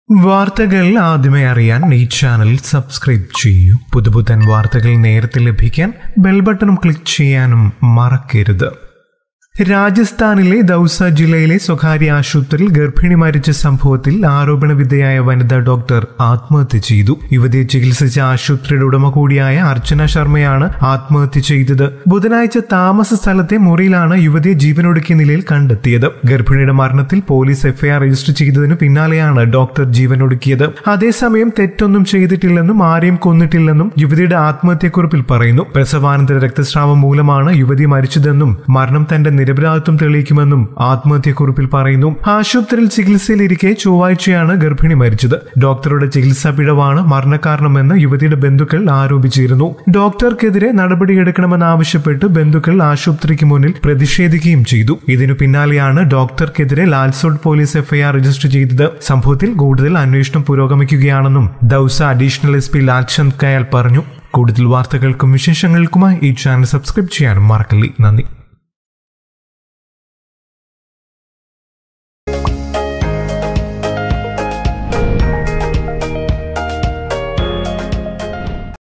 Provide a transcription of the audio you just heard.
വാർത്തകൾ ആദ്യമേ അറിയാൻ ഈ ചാനൽ സബ്സ്ക്രൈബ് ചെയ്യൂ പുതുപുത്തൻ വാർത്തകൾ നേരത്തെ ലഭിക്കാൻ ബെൽ ബട്ടണും ക്ലിക്ക് ചെയ്യാനും മറക്കരുത് രാജസ്ഥാനിലെ ദൌസ ജില്ലയിലെ സ്വകാര്യ ആശുപത്രിയിൽ ഗർഭിണി മരിച്ച സംഭവത്തിൽ ആരോപണ വിധേയായ വനിതാ ഡോക്ടർ ആത്മഹത്യ ചെയ്തു യുവതിയെ ചികിത്സിച്ച ആശുപത്രിയുടെ ഉടമ കൂടിയായ അർച്ചന ശർമ്മയാണ് ആത്മഹത്യ ചെയ്തത് ബുധനാഴ്ച താമസ സ്ഥലത്തെ മുറിയിലാണ് യുവതിയെ ജീവനൊടുക്കിയ നിലയിൽ കണ്ടെത്തിയത് ഗർഭിണിയുടെ മരണത്തിൽ പോലീസ് എഫ്ഐആർ രജിസ്റ്റർ ചെയ്തതിനു പിന്നാലെയാണ് ഡോക്ടർ ജീവനൊടുക്കിയത് അതേസമയം തെറ്റൊന്നും ചെയ്തിട്ടില്ലെന്നും ആരെയും കൊന്നിട്ടില്ലെന്നും യുവതിയുടെ ആത്മഹത്യക്കുറിപ്പിൽ പറയുന്നു പ്രസവാനന്തര രക്തസ്രാവം മൂലമാണ് യുവതി മരിച്ചതെന്നും മരണം തന്റെ നിരപരാധിത്വം തെളിയിക്കുമെന്നും ആത്മഹത്യക്കുറിപ്പിൽ പറയുന്നു ആശുപത്രിയിൽ ചികിത്സയിലിരിക്കെ ചൊവ്വാഴ്ചയാണ് ഗർഭിണി മരിച്ചത് ഡോക്ടറുടെ ചികിത്സാ പിഴവാണ് മരണകാരണമെന്ന് യുവതിയുടെ ബന്ധുക്കൾ ആരോപിച്ചിരുന്നു ഡോക്ടർക്കെതിരെ നടപടിയെടുക്കണമെന്നാവശ്യപ്പെട്ട് ബന്ധുക്കൾ ആശുപത്രിക്ക് മുന്നിൽ പ്രതിഷേധിക്കുകയും ചെയ്തു ഇതിനു പിന്നാലെയാണ് ഡോക്ടർക്കെതിരെ ലാൽസോഡ് പോലീസ് എഫ്ഐആർ രജിസ്റ്റർ ചെയ്തത് സംഭവത്തിൽ കൂടുതൽ അന്വേഷണം പുരോഗമിക്കുകയാണെന്നും Dausa additional S P Lalchand Kayal പറഞ്ഞു കൂടുതൽ വാർത്തകൾക്കും വിശേഷങ്ങൾക്കുമായി ഈ ചാനൽ സബ്സ്ക്രൈബ് ചെയ്യാനും മറക്കല്ലേ നന്ദി